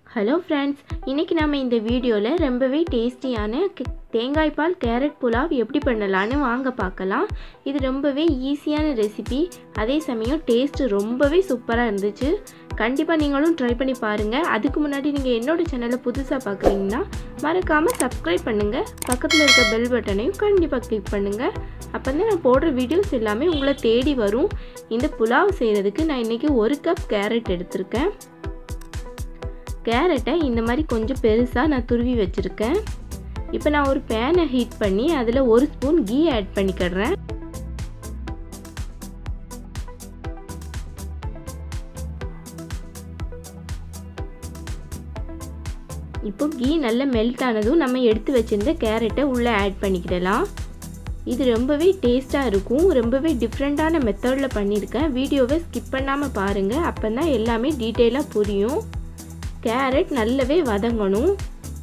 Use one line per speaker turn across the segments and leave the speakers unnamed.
hello friends இன்றைக்கி நம்ம இந்த வீடியோவில் ரொம்பவே டேஸ்டியான கே- தேங்காய் பால் கேரட் புலாவ் எப்படி பண்ணலான்னு வாங்க பார்க்கலாம் இது ரொம்பவே ஈஸியான ரெசிபி அதே சமயம் டேஸ்ட்டு ரொம்பவே சூப்பராக இருந்துச்சு கண்டிப்பாக நீங்களும் ட்ரை பண்ணி பாருங்கள் அதுக்கு முன்னாடி நீங்கள் என்னோட சேனலை புதுசாக பார்க்குறீங்கன்னா மறக்காமல் சப்ஸ்கிரைப் பண்ணுங்கள் பக்கத்தில் இருக்க பெல் பட்டனையும் கண்டிப்பாக கிளிக் பண்ணுங்கள் அப்போ தான் நான் போடுற வீடியோஸ் எல்லாமே உங்களை தேடி வரும் இந்த புலாவ் செய்கிறதுக்கு நான் இன்றைக்கி ஒரு கப் கேரட் எடுத்திருக்கேன் கேரட்டை இந்த மாதிரி கொஞ்சம் பெருசாக நான் துருவி வச்சுருக்கேன் இப்போ நான் ஒரு பேனை ஹீட் பண்ணி அதில் ஒரு ஸ்பூன் கீ ஆட் பண்ணிக்கிடுறேன் இப்போ கீ நல்லா மெல்ட் ஆனதும் நம்ம எடுத்து வச்சிருந்த கேரட்டை உள்ளே ஆட் பண்ணிக்கிடலாம் இது ரொம்பவே டேஸ்ட்டாக இருக்கும் ரொம்பவே டிஃப்ரெண்ட்டான மெத்தடில் பண்ணியிருக்கேன் வீடியோவை ஸ்கிப் பண்ணாமல் பாருங்கள் அப்போ தான் எல்லாமே டீட்டெயிலாக புரியும் கேரட் நல்லாவே வதங்கணும்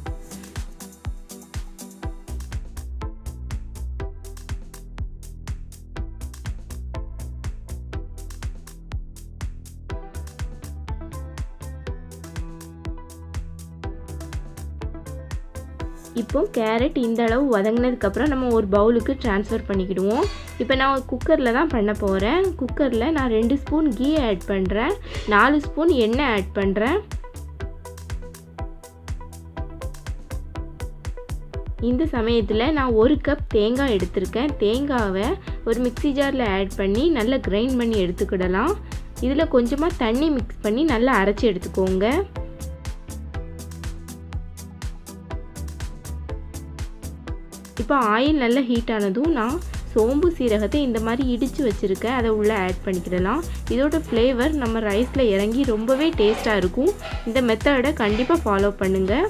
இப்போ கேரட் இந்த அளவு வதங்கினதுக்கப்புறம் நம்ம ஒரு பவுலுக்கு ட்ரான்ஸ்ஃபர் பண்ணிக்கிடுவோம் இப்போ நான் குக்கரில் தான் பண்ண போகிறேன் குக்கரில் நான் ரெண்டு ஸ்பூன் கீ ஆட் பண்ணுறேன் நாலு ஸ்பூன் எண்ணெய் ஆட் பண்ணுறேன் இந்த சமயத்தில் நான் ஒரு கப் தேங்காய் எடுத்திருக்கேன் தேங்காவை ஒரு மிக்ஸி ஜாரில் ஆட் பண்ணி நல்லா கிரைண்ட் பண்ணி எடுத்துக்கிடலாம் இதில் கொஞ்சமாக தண்ணி மிக்ஸ் பண்ணி நல்லா அரைச்சி எடுத்துக்கோங்க இப்போ ஆயில் நல்லா ஹீட் ஆனதும் நான் சோம்பு சீரகத்தை இந்த மாதிரி இடித்து வச்சுருக்கேன் அதை உள்ளே ஆட் பண்ணிக்கிடலாம் இதோட ஃப்ளேவர் நம்ம ரைஸில் இறங்கி ரொம்பவே டேஸ்ட்டாக இருக்கும் இந்த மெத்தடை கண்டிப்பாக ஃபாலோ பண்ணுங்கள்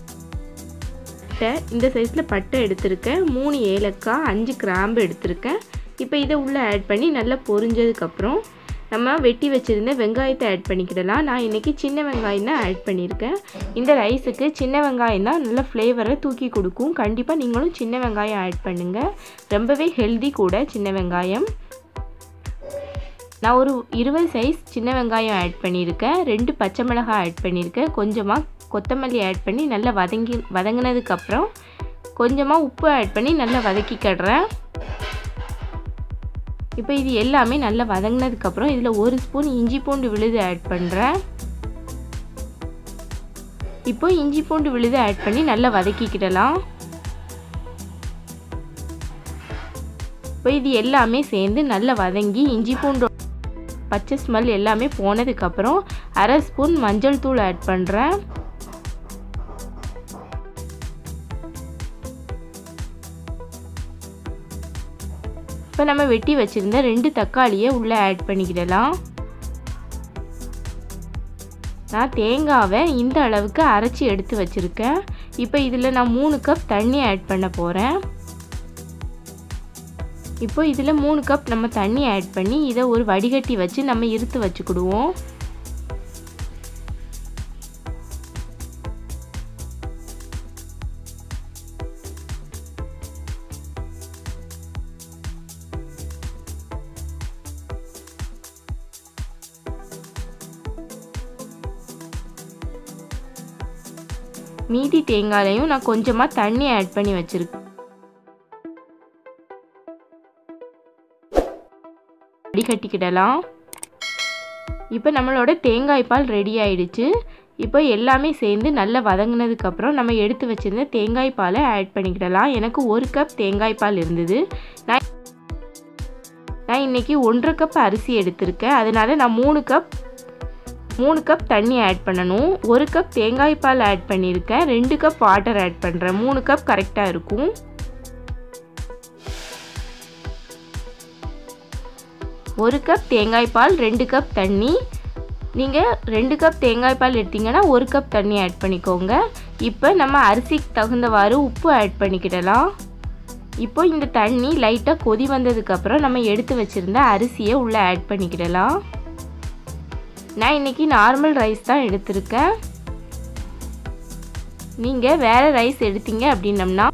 இந்த சைஸில் பட்டை எடுத்திருக்கேன் மூணு ஏலக்காய் அஞ்சு கிராம்பு எடுத்திருக்கேன் இப்போ இதை உள்ளே ஆட் பண்ணி நல்லா பொரிஞ்சதுக்கப்புறம் நம்ம வெட்டி வச்சுருந்த வெங்காயத்தை ஆட் பண்ணிக்கிடலாம் நான் இன்றைக்கி சின்ன வெங்காயம் தான் ஆட் பண்ணியிருக்கேன் இந்த ரைஸுக்கு சின்ன வெங்காயம் தான் நல்ல ஃப்ளேவரை தூக்கி கொடுக்கும் கண்டிப்பாக நீங்களும் சின்ன வெங்காயம் ஆட் பண்ணுங்கள் ரொம்பவே ஹெல்தி கூட சின்ன வெங்காயம் நான் ஒரு இருபது சைஸ் சின்ன வெங்காயம் ஆட் பண்ணியிருக்கேன் ரெண்டு பச்சை மிளகாய் ஆட் பண்ணியிருக்கேன் கொஞ்சமாக கொத்தமல்லி ஆட் பண்ணி நல்லா வதங்கி வதங்கினதுக்கப்புறம் கொஞ்சமாக உப்பு ஆட் பண்ணி நல்லா வதக்கிக்கிடுறேன் இப்போ இது எல்லாமே நல்லா வதங்கினதுக்கப்புறம் இதில் ஒரு ஸ்பூன் இஞ்சி பூண்டு விழுது ஆட் பண்ணுறேன் இப்போ இஞ்சி பூண்டு விழுது ஆட் பண்ணி நல்லா வதக்கிக்கிடலாம் இப்போ இது எல்லாமே சேர்ந்து நல்லா வதங்கி இஞ்சி பூண்டு பச்சை ஸ்மெல் எல்லாமே போனதுக்கப்புறம் அரை ஸ்பூன் மஞ்சள் தூள் ஆட் பண்ணுறேன் இப்போ நம்ம வெட்டி வச்சுருந்த ரெண்டு தக்காளியை உள்ளே ஆட் பண்ணிக்கிடலாம் நான் தேங்காவை இந்த அளவுக்கு அரைச்சி எடுத்து வச்சுருக்கேன் இப்போ இதில் நான் மூணு கப் தண்ணி ஆட் பண்ண போகிறேன் இப்போ இதில் மூணு கப் நம்ம தண்ணி ஆட் பண்ணி இதை ஒரு வடிகட்டி வச்சு நம்ம இருத்து வச்சுக்கிடுவோம் மீதி தேங்காயிலையும் நான் கொஞ்சமாக தண்ணி ஆட் பண்ணி வச்சுருக்கேன் வடிகட்டிக்கிடலாம் இப்போ நம்மளோட தேங்காய் பால் ரெடி ஆயிடுச்சு இப்போ எல்லாமே சேர்ந்து நல்லா வதங்கினதுக்கப்புறம் நம்ம எடுத்து வச்சுருந்த தேங்காய் பாலை ஆட் பண்ணிக்கிடலாம் எனக்கு ஒரு கப் தேங்காய் பால் இருந்தது நான் நான் இன்றைக்கி ஒன்றரை கப் அரிசி எடுத்திருக்கேன் அதனால் நான் மூணு கப் மூணு கப் தண்ணி ஆட் பண்ணணும் ஒரு கப் தேங்காய் பால் ஆட் பண்ணியிருக்கேன் ரெண்டு கப் வாட்டர் ஆட் பண்ணுறேன் மூணு கப் கரெக்டாக இருக்கும் ஒரு கப் தேங்காய் பால் ரெண்டு கப் தண்ணி நீங்கள் ரெண்டு கப் தேங்காய் பால் எடுத்தீங்கன்னா ஒரு கப் தண்ணி ஆட் பண்ணிக்கோங்க இப்போ நம்ம அரிசிக்கு தகுந்தவாறு உப்பு ஆட் பண்ணிக்கிடலாம் இப்போ இந்த தண்ணி லைட்டாக கொதி வந்ததுக்கப்புறம் நம்ம எடுத்து வச்சுருந்த அரிசியை உள்ளே ஆட் பண்ணிக்கிடலாம் நான் இன்றைக்கி நார்மல் ரைஸ் தான் எடுத்திருக்கேன் நீங்கள் வேறு ரைஸ் எடுத்தீங்க அப்படின்னம்னா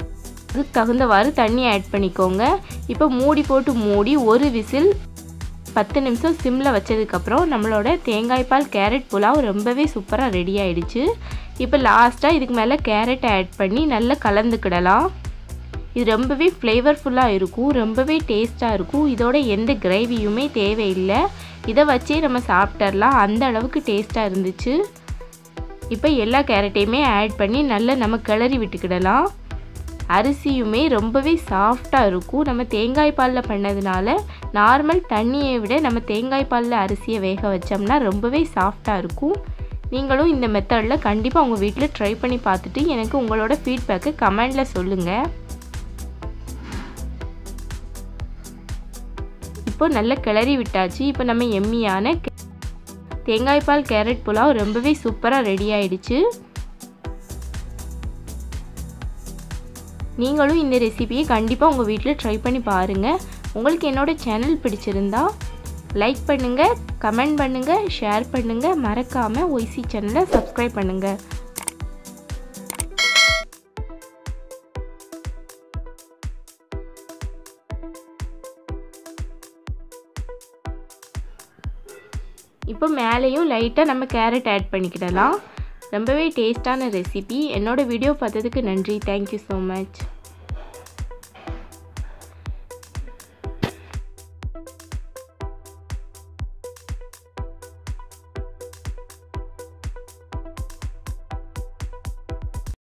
அதுக்கு தகுந்தவாறு தண்ணி ஆட் பண்ணிக்கோங்க இப்போ மூடி போட்டு மூடி ஒரு விசில் பத்து நிமிஷம் சிம்மில் வச்சதுக்கப்புறம் நம்மளோட தேங்காய் பால் கேரட் புலாவ் ரொம்பவே சூப்பராக ரெடி ஆயிடுச்சு இப்போ லாஸ்ட்டாக இதுக்கு மேலே கேரட் ஆட் பண்ணி நல்லா கலந்துக்கிடலாம் இது ரொம்பவே ஃப்ளேவர்ஃபுல்லாக இருக்கும் ரொம்பவே டேஸ்ட்டாக இருக்கும் இதோட எந்த கிரேவியுமே தேவையில்லை இதை வச்சே நம்ம சாப்பிட்றலாம் அந்த அளவுக்கு டேஸ்ட்டாக இருந்துச்சு இப்போ எல்லா கேரட்டையுமே ஆட் பண்ணி நல்லா நம்ம கிளறி விட்டுக்கிடலாம் அரிசியுமே ரொம்பவே சாஃப்டாக இருக்கும் நம்ம தேங்காய் பாலில் பண்ணதுனால நார்மல் தண்ணியை விட நம்ம தேங்காய் பாலில் அரிசியை வேக வச்சோம்னா ரொம்பவே சாஃப்டாக இருக்கும் நீங்களும் இந்த மெத்தடில் கண்டிப்பாக உங்கள் வீட்டில் ட்ரை பண்ணி பார்த்துட்டு எனக்கு உங்களோட ஃபீட்பேக்கை கமெண்டில் சொல்லுங்கள் இப்போ நல்லா கிளறி விட்டாச்சு இப்போ நம்ம எம்மியான தேங்காய் பால் கேரட் புலாவ் ரொம்பவே சூப்பராக ரெடி ஆயிடுச்சு நீங்களும் இந்த ரெசிபியை கண்டிப்பாக உங்கள் வீட்டில் ட்ரை பண்ணி பாருங்கள் உங்களுக்கு என்னோடய சேனல் பிடிச்சிருந்தா லைக் பண்ணுங்கள் கமெண்ட் பண்ணுங்கள் ஷேர் பண்ணுங்கள் மறக்காமல் ஒய்சி சேனலை சப்ஸ்கிரைப் பண்ணுங்கள் இப்போ மேலேயும் லைட்டாக நம்ம கேரட் ஆட் பண்ணிக்கிடலாம் ரொம்பவே டேஸ்டான ரெசிபி என்னோடய வீடியோ பார்த்ததுக்கு நன்றி தேங்க்யூ ஸோ மச்